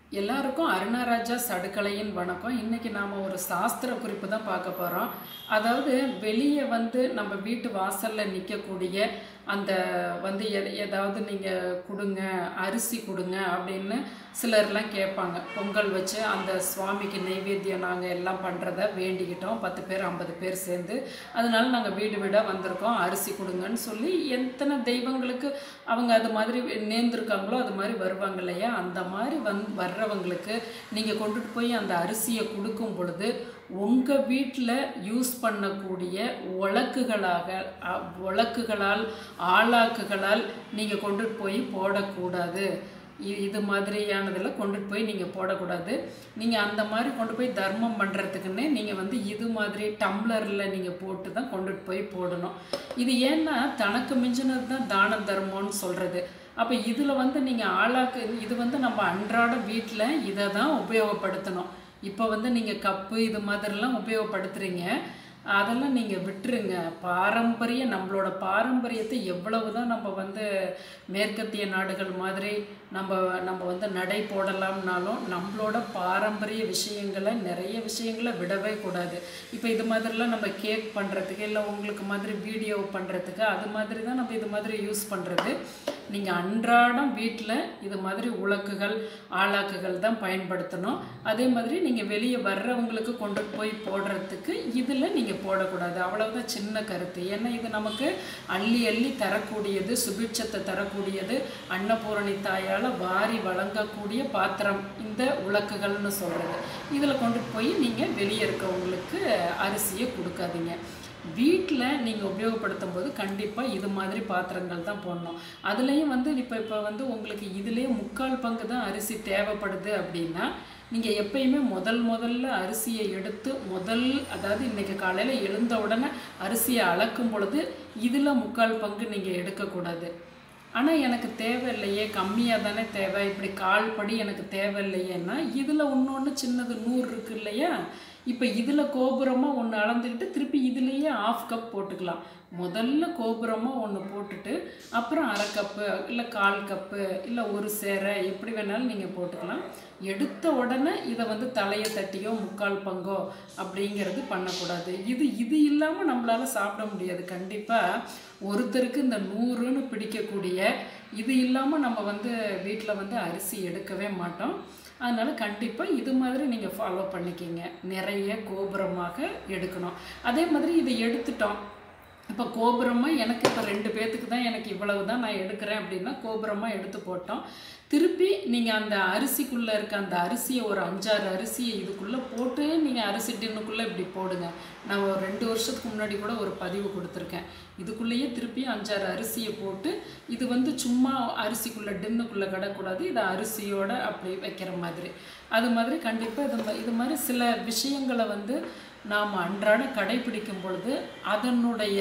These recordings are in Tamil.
எல்லாருக்கும் அருணராஜா சடுக்கலையின் வணக்கம் இன்னைக்கு நாம் ஒரு சாஸ்திர குறிப்பு தான் பார்க்க போகிறோம் அதாவது வெளியே வந்து நம்ம வீட்டு வாசலில் நிற்கக்கூடிய அந்த வந்து எ- ஏதாவது நீங்கள் கொடுங்க அரிசி கொடுங்க அப்படின்னு சிலர்லாம் கேட்பாங்க பொங்கல் வச்சு அந்த சுவாமிக்கு நெய்வேத்தியம் நாங்கள் எல்லாம் பண்ணுறத வேண்டிக்கிட்டோம் பத்து பேர் ஐம்பது பேர் சேர்ந்து அதனால நாங்கள் வீடு வீடாக வந்திருக்கோம் அரிசி கொடுங்கன்னு சொல்லி எத்தனை தெய்வங்களுக்கு அவங்க அது மாதிரி நேர்ந்திருக்காங்களோ அது மாதிரி வருவாங்க இல்லையா அந்த மாதிரி வந் வர்றவங்களுக்கு நீங்கள் கொண்டுட்டு போய் அந்த அரிசியை கொடுக்கும் பொழுது உங்கள் வீட்டில் யூஸ் பண்ணக்கூடிய உலக்குகளாக அ- உலக்குகளால் ஆளாக்குகளால் நீங்கள் கொண்டுட்டு போய் போடக்கூடாது இ- இது மாதிரியானதில் கொண்டுட்டு போய் நீங்கள் போடக்கூடாது நீங்கள் அந்த மாதிரி கொண்டு போய் தர்மம் பண்ணுறதுக்குன்னே நீங்கள் வந்து இது மாதிரி டம்ளரில் நீங்கள் போட்டு தான் கொண்டுட்டு போய் போடணும் இது ஏன்னா தனக்கு மிஞ்சினது தான் தான தர்மம்னு சொல்கிறது அப்போ இதில் வந்து நீங்கள் ஆளாக்கு இது வந்து நம்ம அன்றாட வீட்டில் இதை தான் உபயோகப்படுத்தணும் இப்போ வந்து நீங்கள் கப்பு இது மாதிரிலாம் உபயோகப்படுத்துகிறீங்க அதெல்லாம் நீங்கள் விட்டுருங்க பாரம்பரிய நம்மளோட பாரம்பரியத்தை எவ்வளவு தான் நம்ம வந்து மேற்கத்திய நாடுகள் மாதிரி நம்ம நம்ம வந்து நடை போடலாம்னாலும் நம்மளோட பாரம்பரிய விஷயங்களை நிறைய விஷயங்களை விடவே கூடாது இப்போ இது மாதிரிலாம் நம்ம கேக் பண்ணுறதுக்கு இல்லை உங்களுக்கு மாதிரி வீடியோ பண்ணுறதுக்கு அது மாதிரி தான் நம்ம இது மாதிரி யூஸ் பண்ணுறது நீங்கள் அன்றாடம் வீட்டில் இது மாதிரி உலக்குகள் ஆளாக்குகள் தான் பயன்படுத்தணும் அதே மாதிரி நீங்கள் வெளியே வர்றவங்களுக்கு கொண்டு போய் போடுறதுக்கு இதில் நீங்கள் போடக்கூடாது அவ்வளவுதான் சின்ன கருத்து ஏன்னா இது நமக்கு அள்ளி அள்ளி தரக்கூடியது சுபிட்சத்தை தரக்கூடியது அன்னபூரணி தாயால் வாரி வழங்கக்கூடிய பாத்திரம் இந்த உலக்குகள்னு சொல்கிறது இதில் கொண்டு போய் நீங்கள் வெளியே இருக்கவங்களுக்கு அரிசியை கொடுக்காதீங்க வீட்டில் நீங்கள் உபயோகப்படுத்தும் போது கண்டிப்பாக இது மாதிரி பாத்திரங்கள் தான் போடணும் அதுலேயும் வந்து இப்போ இப்போ வந்து உங்களுக்கு இதுலேயே முக்கால் பங்கு தான் அரிசி தேவைப்படுது அப்படின்னா நீங்கள் எப்பயுமே முதல் முதல்ல அரிசியை எடுத்து முதல் அதாவது இன்றைக்கி காலையில் எழுந்த உடனே அரிசியை அளக்கும் பொழுது இதில் முக்கால் பங்கு நீங்கள் எடுக்கக்கூடாது ஆனால் எனக்கு தேவையில்லையே கம்மியாக தானே தேவை இப்படி கால் படி எனக்கு தேவையில்லையேன்னா இதில் இன்னொன்று சின்னது நூறு இருக்கு இல்லையா இப்போ இதில் கோபுரமாக ஒன்று அளந்துக்கிட்டு திருப்பி இதுலேயே ஆஃப் கப் போட்டுக்கலாம் முதல்ல கோபுரமாக ஒன்று போட்டுட்டு அப்புறம் அரை கப்பு இல்லை கால் கப்பு இல்லை ஒரு சேரை எப்படி வேணாலும் நீங்கள் போட்டுக்கலாம் எடுத்த உடனே இதை வந்து தலையை தட்டியோ முக்கால் பங்கோ அப்படிங்கிறது பண்ணக்கூடாது இது இது இல்லாமல் நம்மளால் சாப்பிட முடியாது கண்டிப்பாக ஒருத்தருக்கு இந்த நூறுன்னு பிடிக்கக்கூடிய இது இல்லாமல் நம்ம வந்து வீட்டில் வந்து அரிசி எடுக்கவே மாட்டோம் அதனால் கண்டிப்பாக இது மாதிரி நீங்கள் ஃபாலோ பண்ணிக்கிங்க நிறைய கோபுரமாக எடுக்கணும் அதே மாதிரி இதை எடுத்துட்டோம் இப்போ கோபுரமாக எனக்கு இப்போ ரெண்டு பேர்த்துக்கு தான் எனக்கு இவ்வளவு தான் நான் எடுக்கிறேன் அப்படின்னா கோபுரமாக எடுத்து போட்டோம் திருப்பி நீங்கள் அந்த அரிசிக்குள்ளே இருக்க அந்த அரிசியை ஒரு அஞ்சாறு அரிசியை இதுக்குள்ளே போட்டு நீங்கள் அரிசி டின்னுக்குள்ளே இப்படி போடுங்க நான் ஒரு ரெண்டு வருஷத்துக்கு முன்னாடி கூட ஒரு பதிவு கொடுத்துருக்கேன் இதுக்குள்ளேயே திருப்பி அஞ்சாறு அரிசியை போட்டு இது வந்து சும்மா அரிசிக்குள்ளே டின்னுக்குள்ளே கிடக்கூடாது இது அரிசியோட அப்படி வைக்கிற மாதிரி அது மாதிரி கண்டிப்பாக இது மா- இது மாதிரி சில விஷயங்களை வந்து நாம் அன்றாட கடைபிடிக்கும் பொழுது அதனுடைய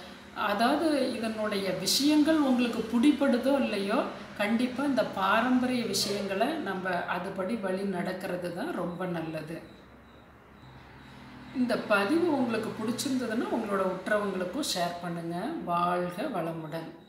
அதாவது இதனுடைய விஷயங்கள் உங்களுக்கு பிடிப்படுதோ இல்லையோ கண்டிப்பாக இந்த பாரம்பரிய விஷயங்களை நம்ம அதுபடி வழி நடக்கிறது தான் ரொம்ப நல்லது இந்த பதிவு உங்களுக்கு பிடிச்சிருந்ததுன்னா உங்களோட உற்றவங்களுக்கும் ஷேர் பண்ணுங்கள் வாழ்க வளமுடன்